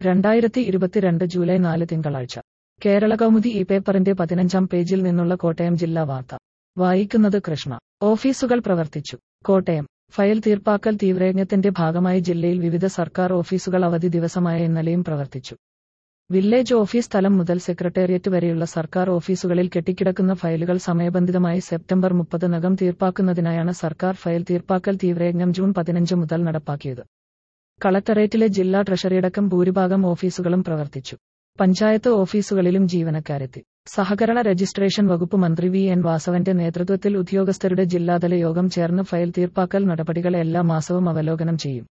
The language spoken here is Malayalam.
രണ്ടായിരത്തി ഇരുപത്തിരണ്ട് ജൂലൈ നാല് തിങ്കളാഴ്ച കേരള കൗമുദി ഈ പേപ്പറിന്റെ പതിനഞ്ചാം പേജിൽ നിന്നുള്ള കോട്ടയം ജില്ലാ വാർത്ത വായിക്കുന്നത് കൃഷ്ണ ഓഫീസുകൾ പ്രവർത്തിച്ചു കോട്ടയം ഫയൽ തീർപ്പാക്കൽ തീവ്രയജ്ഞത്തിന്റെ ഭാഗമായി ജില്ലയിൽ വിവിധ സർക്കാർ ഓഫീസുകൾ അവധി ദിവസമായ ഇന്നലെയും പ്രവർത്തിച്ചു വില്ലേജ് ഓഫീസ് തലം മുതൽ സെക്രട്ടേറിയറ്റ് വരെയുള്ള സർക്കാർ ഓഫീസുകളിൽ കെട്ടിക്കിടക്കുന്ന ഫയലുകൾ സമയബന്ധിതമായി സെപ്റ്റംബർ മുപ്പതിനകം തീർപ്പാക്കുന്നതിനായാണ് സർക്കാർ ഫയൽ തീർപ്പാക്കൽ തീവ്രയജ്ഞം ജൂൺ പതിനഞ്ച് മുതൽ നടപ്പാക്കിയത് കളക്ടറേറ്റിലെ ജില്ലാ ട്രഷറിയടക്കം ഭൂരിഭാഗം ഓഫീസുകളും പ്രവർത്തിച്ചു പഞ്ചായത്ത് ഓഫീസുകളിലും ജീവനക്കാരെത്തി സഹകരണ രജിസ്ട്രേഷൻ വകുപ്പ് മന്ത്രി വി എൻ വാസവന്റെ നേതൃത്വത്തിൽ ഉദ്യോഗസ്ഥരുടെ ജില്ലാതല യോഗം ചേർന്ന് ഫയൽ തീർപ്പാക്കൽ നടപടികൾ എല്ലാ മാസവും അവലോകനം ചെയ്യും